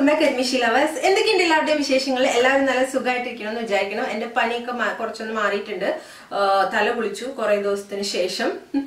Welcome back admission lovers എന്തൊക്കെയുണ്ട് എല്ലാവരുടെയും വിശേഷങ്ങൾ എല്ലാവരും നല്ല സുഖമായിട്ടിരിക്കണം എന്ന് വിചാരിക്കണം എന്റെ പനിയൊക്കെ മാ- കുറച്ചൊന്ന് മാറിയിട്ടുണ്ട് ആ, തല കുളിച്ചു കുറെ ദിവസത്തിന് ശേഷം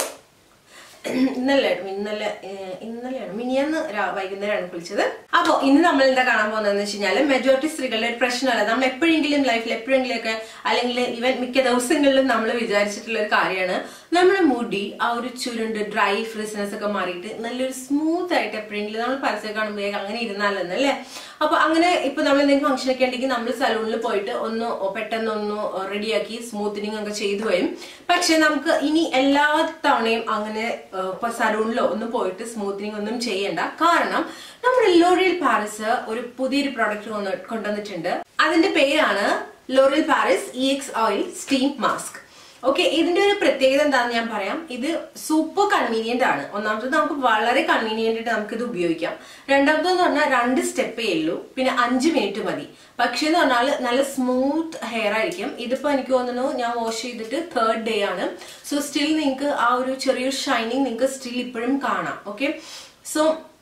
ഇന്നലെ ഇന്നലെ ഏഹ്, ഇന്നലെയാണ് മിനിയാന്ന് രാ- വൈകുന്നേരമാണ് കുളിച്ചത് അപ്പോ ഇന്ന് നമ്മൾ എന്താ കാണാൻ പോകുന്നതെന്ന് വെച്ച് കഴിഞ്ഞാൽ മെജോറിറ്റി സ്ത്രീകളുടെ ഒരു പ്രശ്നമല്ല നമ്മൾ എപ്പോഴെങ്കിലും ലൈഫിൽ എപ്പോഴെങ്കിലും ഒക്കെ അല്ലെങ്കിൽ ഈവൻ മിക്ക ദിവസങ്ങളിലും നമ്മൾ വിചാരിച്ചിട്ടുള്ള ഒരു കാര്യമാണ് നമ്മുടെ മുടി ആ ഒരു ചുരുണ്ട് ഡ്രൈ ഫ്രിസ്നെസ് ഒക്കെ മാറിയിട്ട് നല്ലൊരു സ്മൂത്ത് ആയിട്ട് എപ്പോഴെങ്കിലും നമ്മൾ പരസ്യം കാണുമ്പോഴേക്ക് അങ്ങനെ ഇരുന്നാലെന്ന് അല്ലേ അപ്പൊ അങ്ങനെ ഇപ്പൊ നമ്മൾ എന്തെങ്കിലും ഫംഗ്ഷൻ ഒക്കെ ഉണ്ടെങ്കിൽ നമ്മൾ സലൂണിൽ പോയിട്ട് ഒന്ന് പെട്ടെന്ന് ഒന്ന് റെഡിയാക്കി സ്മൂത്തനിങ് ഒക്കെ ചെയ്തു വരും പക്ഷെ നമുക്ക് ഇനി എല്ലാ തവണയും അങ്ങനെ ഏഹ്, ഇപ്പൊ സലൂണിലോ ഒന്നും പോയിട്ട് സ്മൂത്തനിങ് ഒന്നും ചെയ്യണ്ട കാരണം നമ്മുടെ ലോറിയൽ പാരിസ് ഒരു പുതിയൊരു പ്രോഡക്റ്റ് കൊണ്ടുവന്നിട്ടുണ്ട് അതിന്റെ പേരാണ് L'Oreal Paris E X oil steam mask okay ഇതിന്റെ ഒരു പ്രത്യേകത എന്താണെന്ന് ഞാൻ പറയാം ഇത് സൂപ്പർ കൺവീനിയന്റ് ആണ് ഒന്നാമത്തത് നമുക്ക് വളരെ കൺവീനിയന്റ് ആയിട്ട് നമുക്ക് ഇത് ഉപയോഗിക്കാം രണ്ടാമതെന്ന് പറഞ്ഞാൽ രണ്ട് സ്റ്റെപ്പേ ഉള്ളൂ പിന്നെ അഞ്ച് മിനിറ്റ് മതി പക്ഷേ എന്ന് പറഞ്ഞാൽ നല്ല സ്മൂത്ത് ഹെയർ ആയിരിക്കും ഇതിപ്പോ എനിക്ക് തോന്നുന്നു ഞാൻ വാഷ് ചെയ്തിട്ട് തേർഡ് ഡേ ആണ് സോ സ്റ്റിൽ നിങ്ങൾക്ക് ആ ഒരു ചെറിയൊരു ഷൈനിങ് നിങ്ങൾക്ക് സ്റ്റിൽ ഇപ്പോഴും കാണാം ഓക്കെ സോ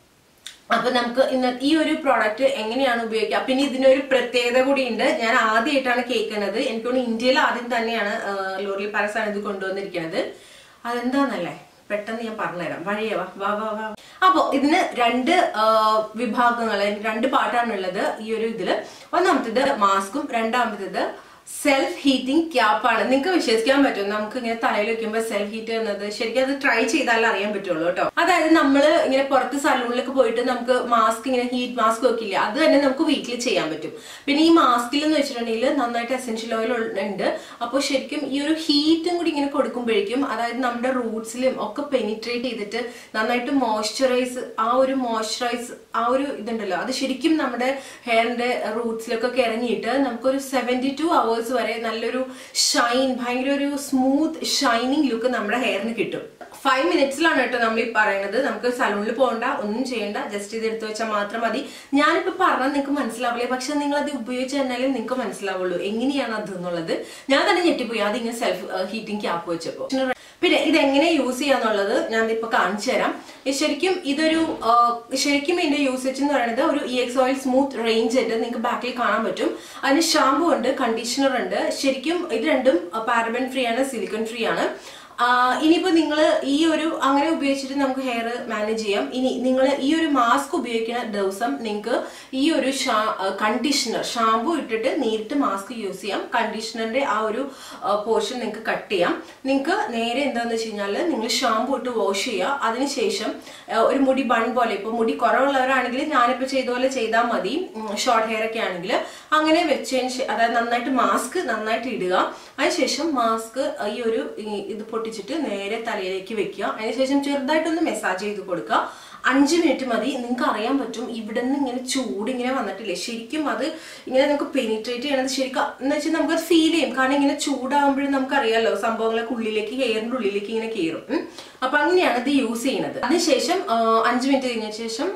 അപ്പൊ നമുക്ക് ഇന്ന് ഈ ഒരു പ്രോഡക്റ്റ് എങ്ങനെയാണ് ഉപയോഗിക്കുക പിന്നെ ഇതിനൊരു പ്രത്യേകത കൂടിയുണ്ട് ഞാൻ ആദ്യമായിട്ടാണ് കേൾക്കുന്നത് എനിക്ക് തോന്നുന്നു ഇന്ത്യയിൽ ആദ്യം തന്നെയാണ് ലോറിയൽ പാരസാണ് ഇത് കൊണ്ടുവന്നിരിക്കുന്നത് അതെന്താന്നല്ലേ പെട്ടെന്ന് ഞാൻ പറഞ്ഞുതരാം വഴിയേ വാ വാ വാ വാ അപ്പോ ഇതിന് രണ്ട് വിഭാഗങ്ങൾ രണ്ട് പാർട്ടാണുള്ളത് ഈ ഒരു ഇതില് ഒന്നാമത്തേത് മാസ്കും രണ്ടാമത്തേത് സെൽഫ് ഹീറ്റിംഗ് ക്യാപ്പാണ് നിങ്ങൾക്ക് വിശ്വസിക്കാൻ പറ്റും നമുക്ക് ഇങ്ങനെ തലയിൽ വെക്കുമ്പോൾ സെൽഫ് ഹീറ്റ് എന്നത് ശരിക്കും അത് ട്രൈ ചെയ്താലേ അറിയാൻ പറ്റുള്ളൂ കേട്ടോ അതായത് നമ്മൾ ഇങ്ങനെ പുറത്ത് സലൂണിലൊക്കെ പോയിട്ട് നമുക്ക് മാസ്ക് ഇങ്ങനെ ഹീറ്റ് മാസ്ക് വെക്കില്ല അത് തന്നെ നമുക്ക് വീട്ടിൽ ചെയ്യാൻ പറ്റും പിന്നെ ഈ മാസ്കിൽ എന്ന് വെച്ചിട്ടുണ്ടെങ്കിൽ നന്നായിട്ട് എസെൻഷ്യൽ ഓയിൽ ഉണ്ട് അപ്പോൾ ശരിക്കും ഈ ഒരു ഹീറ്റും കൂടി ഇങ്ങനെ കൊടുക്കുമ്പോഴേക്കും അതായത് നമ്മുടെ റൂട്ട്സിലും ഒക്കെ പെനിട്രേറ്റ് ചെയ്തിട്ട് നന്നായിട്ട് മോയ്സ്ചറൈസ് ആ ഒരു മോയ്സ്ചറൈസ് ആ ഒരു ഇതുണ്ടല്ലോ അത് ശരിക്കും നമ്മുടെ ഹെയറിന്റെ റൂട്ട്സിലൊക്കെ ഇറങ്ങിയിട്ട് നമുക്കൊരു സെവൻറ്റി ടു അവേഴ്സ് വരെ നല്ലൊരു ഷൈൻ ഭയങ്കര ഒരു സ്മൂത്ത് ഷൈനിങ് ലുക്ക് നമ്മുടെ ഹെയറിന് കിട്ടും ഫൈവ് മിനിറ്റ്സിലാണ് കേട്ടോ നമ്മൾ ഈ പറയുന്നത് നമുക്ക് സലൂണിൽ പോകണ്ട ഒന്നും ചെയ്യണ്ട ജസ്റ്റ് ഇത് എടുത്തു വെച്ചാൽ മാത്രം മതി ഞാനിപ്പോ പറഞ്ഞാൽ നിങ്ങൾക്ക് മനസ്സിലാവില്ലേ പക്ഷെ നിങ്ങൾ അത് ഉപയോഗിച്ച് തന്നാലേ നിങ്ങൾക്ക് മനസ്സിലാവുള്ളൂ എങ്ങനെയാണ് അത് എന്നുള്ളത് ഞാൻ തന്നെ ഞെട്ടിപ്പോയി അത് ഇങ്ങനെ സെൽഫ് ഹീറ്റിംഗ് ക്യാപ്പ് വെച്ചപ്പോ പിന്നെ ഇത് എങ്ങനെ യൂസ് ചെയ്യാന്നുള്ളത് ഞാൻ ഇപ്പൊ കാണിച്ചു തരാം ഇത് ശരിക്കും ഇതൊരു ആ, ശരിക്കും ഇതിന്റെ യൂസേജ് എന്ന് പറയുന്നത് ഒരു E X oil smooth range ഉണ്ട് നിങ്ങൾക്ക് ബാക്കിൽ കാണാൻ പറ്റും അതിന് ഷാമ്പു ഉണ്ട് കണ്ടീഷണർ ഉണ്ട് ശരിക്കും ഇത് രണ്ടും പാരബൻ ഫ്രീ ആണ് സിലിക്കൺ ഫ്രീ ആണ് ആ, ഇനിയിപ്പോ നിങ്ങൾ ഈ ഒരു അങ്ങനെ ഉപയോഗിച്ചിട്ട് നമുക്ക് ഹെയർ മാനേജ് ചെയ്യാം ഇനി നിങ്ങൾ ഈ ഒരു മാസ്ക് ഉപയോഗിക്കുന്ന ദിവസം നിങ്ങൾക്ക് ഈ ഒരു കണ്ടീഷണർ ഷാമ്പു ഇട്ടിട്ട് നേരിട്ട് മാസ്ക് യൂസ് ചെയ്യാം കണ്ടീഷണറിന്റെ ആ ഒരു പോർഷൻ നിങ്ങൾക്ക് കട്ട് ചെയ്യാം നിങ്ങൾക്ക് നേരെ എന്താന്ന് വെച്ച് കഴിഞ്ഞാൽ നിങ്ങൾ ഷാമ്പു ഇട്ട് വാഷ് ചെയ്യുക അതിനുശേഷം ആ, ഒരു മുടി ബൺ പോലെ ഇപ്പൊ മുടി കുറവുള്ളവരാണെങ്കിൽ ഞാനിപ്പോ ചെയ്ത പോലെ ചെയ്താൽ മതി ഷോർട്ട് ഹെയർ ഒക്കെ ആണെങ്കിൽ അങ്ങനെ വെച്ചതിന് ശേ- അതായത് നന്നായിട്ട് മാസ്ക് നന്നായിട്ട് ഇടുക അതിനുശേഷം മാസ്ക് ഈ ഒരു ഈ- ഇത് പൊട്ടിച്ചിട്ട് നേരെ തലയിലേക്ക് വെക്കുക അതിനുശേഷം ചെറുതായിട്ടൊന്ന് മെസ്സാജ് ചെയ്ത് കൊടുക്കുക അഞ്ച് മിനിറ്റ് മതി നിങ്ങൾക്ക് അറിയാൻ പറ്റും ഇവിടെ നിന്ന് ഇങ്ങനെ ചൂട് ഇങ്ങനെ വന്നിട്ടില്ലേ ശരിക്കും അത് ഇങ്ങനെ നമുക്ക് പെനിട്രേറ്റ് ചെയ്യണത് ശരിക്കും എന്ന് വെച്ചാൽ നമുക്ക് ഫീൽ ചെയ്യും കാരണം ഇങ്ങനെ ചൂടാകുമ്പോഴും നമുക്കറിയാലോ സംഭവങ്ങളൊക്കെ ഉള്ളിലേക്ക് ഹെയറിന്റെ ഉള്ളിലേക്ക് ഇങ്ങനെ കയറും ഉം. അപ്പൊ അങ്ങനെയാണ് ഇത് യൂസ് ചെയ്യുന്നത് അതിനുശേഷം ആ, അഞ്ച് മിനിറ്റ് കഴിഞ്ഞ ശേഷം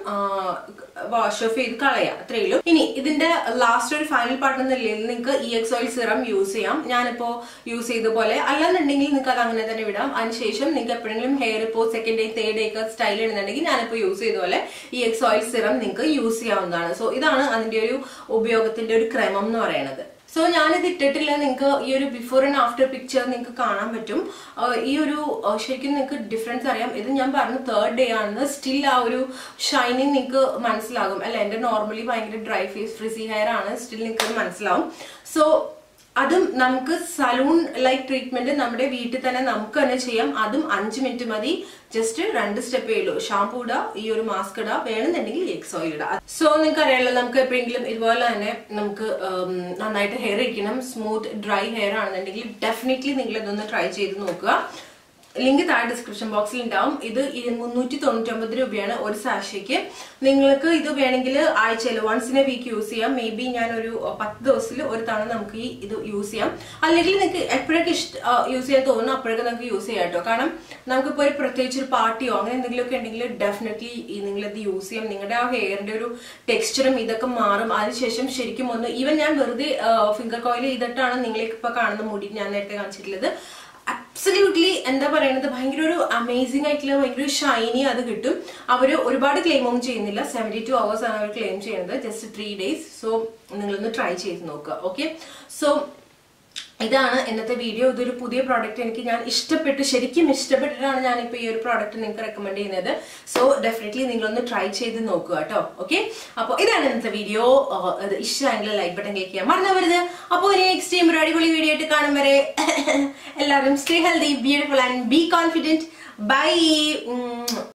വാഷ് ഓഫ് ചെയ്ത് കളയാം അത്രയേ ഉള്ളൂ ഇനി ഇതിന്റെ ലാസ്റ്റ് ഒരു ഫൈനൽ പാർട്ട് എന്ന നിലയിൽ നിങ്ങൾക്ക് E X oil serum use ചെയ്യാം ഞാനിപ്പോ യൂസ് ചെയ്ത പോലെ അല്ലാന്നുണ്ടെങ്കിൽ നിങ്ങൾക്ക് അത് അങ്ങനെ തന്നെ വിടാം അതിനുശേഷം നിങ്ങൾക്ക് എപ്പോഴെങ്കിലും ഹെയർ ഇപ്പോൾ സെക്കൻഡ് ഡേ തേർഡ് ഡേ ഒക്കെ സ്റ്റൈൽ ഇടുന്നുണ്ടെങ്കിൽ ഞാനിപ്പോൾ യൂസ് ചെയ്ത പോലെ ഈ എക്സ് ഓയിൽ സിറം നിങ്ങൾക്ക് യൂസ് ചെയ്യാവുന്നതാണ് സോ ഇതാണ് അതിന്റെ ഒരു ഉപയോഗത്തിന്റെ ഒരു ക്രമം എന്ന് പറയുന്നത് സോ ഞാനിത് ഇട്ടിട്ടില്ല നിങ്ങൾക്ക് ഈ ഒരു ബിഫോർ ആൻഡ് ആഫ്റ്റർ പിക്ചർ നിങ്ങൾക്ക് കാണാൻ പറ്റും ആ, ഈ ഒരു ആ, ശരിക്കും നിങ്ങൾക്ക് ഡിഫറൻസ് അറിയാം ഇത് ഞാൻ പറഞ്ഞു തേർഡ് ഡേ ആണെന്ന് സ്റ്റിൽ ആ ഒരു ഷൈനിങ് നിങ്ങൾക്ക് മനസ്സിലാകും അല്ല എന്റെ നോർമലി ഭയങ്കര ഡ്രൈ ഫേസ് ഫ്രിസി ഹെയർ ആണ് സ്റ്റിൽ നിങ്ങൾക്ക് മനസ്സിലാവും സോ അതും നമുക്ക് സലൂൺ ലൈക്ക് ട്രീറ്റ്മെന്റ് നമ്മുടെ വീട്ടിൽ തന്നെ നമുക്ക് തന്നെ ചെയ്യാം അതും അഞ്ച് മിനിറ്റ് മതി ജസ്റ്റ് രണ്ട് സ്റ്റെപ്പേ ഉള്ളൂ ഷാമ്പൂ ഇടുക ഈ ഒരു മാസ്ക് ഇടുക വേണമെന്നുണ്ടെങ്കിൽ എക്സ് ഓയിൽ ഇടുക സോ നിങ്ങൾക്ക് അറിയാലോ നമുക്ക് എപ്പോഴെങ്കിലും ഇതുപോലെ തന്നെ നമുക്ക് ഉം, നന്നായിട്ട് ഹെയർ ഇരിക്കണം സ്മൂത്ത് ഡ്രൈ ഹെയർ ആണെന്നുണ്ടെങ്കിൽ ഡെഫിനറ്റ്ലി നിങ്ങൾ ഇതൊന്ന് ട്രൈ ചെയ്ത് നോക്കുക ലിങ്ക് താഴെ ഡിസ്ക്രിപ്ഷൻ ബോക്സിൽ ഉണ്ടാവും ഇത് ഇരു- മുന്നൂറ്റി തൊണ്ണൂറ്റൊമ്പത് രൂപയാണ് ഒരു സാഷയ്ക്ക് നിങ്ങൾക്ക് ഇത് വേണമെങ്കിൽ ആഴ്ചയിൽ once in a week use ചെയ്യാം മേ ബി ഞാൻ ഒരു അഹ്, പത്ത് ദിവസത്തിൽ ഒരു തവണ നമുക്ക് ഈ ഇത് യൂസ് ചെയ്യാം അല്ലെങ്കിൽ നിങ്ങൾക്ക് എപ്പോഴൊക്കെ ഇഷ്ട യൂസ് ചെയ്യാൻ തോന്നുന്നു അപ്പോഴൊക്കെ നമുക്ക് യൂസ് ചെയ്യാം കേട്ടോ കാരണം നമുക്കിപ്പോൾ ഒരു പ്രത്യേകിച്ച് ഒരു പാർട്ടിയോ അങ്ങനെ എന്തെങ്കിലുമൊക്കെ ഉണ്ടെങ്കിൽ ഡെഫിനറ്റ്ലി നിങ്ങളിത് യൂസ് ചെയ്യാം നിങ്ങളുടെ ആ ഹെയറിന്റെ ഒരു ടെക്സ്ചറും ഇതൊക്കെ മാറും അതിനുശേഷം ശരിക്കും ഒന്ന് ഈവൻ ഞാൻ വെറുതെ ഫിംഗർ കോയിൽ ചെയ്തിട്ടാണ് നിങ്ങളിപ്പോൾ കാണുന്ന മുടി ഞാൻ നേരത്തെ കാണിച്ചിട്ടുള്ളത് അബ്സല്യൂട്ട്ലി എന്താ പറയുന്നത് ഭയങ്കര ഒരു അമേസിംഗ് ആയിട്ടുള്ള ഭയങ്കര ഒരു ഷൈനി അത് കിട്ടും അവർ ഒരുപാട് ക്ലെയിം ഒന്നും ചെയ്യുന്നില്ല സെവൻറ്റി ടു അവേഴ്സ് ആണ് അവർ ക്ലെയിം ചെയ്യുന്നത് ജസ്റ്റ് ത്രീ ഡേയ്സ് സോ നിങ്ങളൊന്ന് ട്രൈ ചെയ്ത് നോക്കുക ഓക്കെ സോ ഇതാണ് ഇന്നത്തെ വീഡിയോ ഇതൊരു പുതിയ പ്രോഡക്റ്റ് എനിക്ക് ഞാൻ ഇഷ്ടപ്പെട്ടു ശരിക്കും ഇഷ്ടപ്പെട്ടിട്ടാണ് ഞാൻ ഇപ്പോൾ ഈ ഒരു പ്രോഡക്റ്റ് നിങ്ങൾക്ക് റെക്കമെൻഡ് ചെയ്യുന്നത് സോ ഡെഫിനറ്റ്ലി നിങ്ങളൊന്ന് ട്രൈ ചെയ്ത് നോക്കുക കേട്ടോ ഓക്കെ അപ്പോൾ ഇതാണ് ഇന്നത്തെ വീഡിയോ ഇത് ഇഷ്ടമെങ്കിൽ ലൈക്ക് ബട്ടൺ ക്ലിക്ക് ചെയ്യാൻ മറന്നവരുത് അപ്പോൾ ഇനി നെക്സ്റ്റ് ടൈം ഒരു അടിപൊളി വീഡിയോ ആയിട്ട് കാണും വരെ എല്ലാവരും stay healthy beautiful and be confident by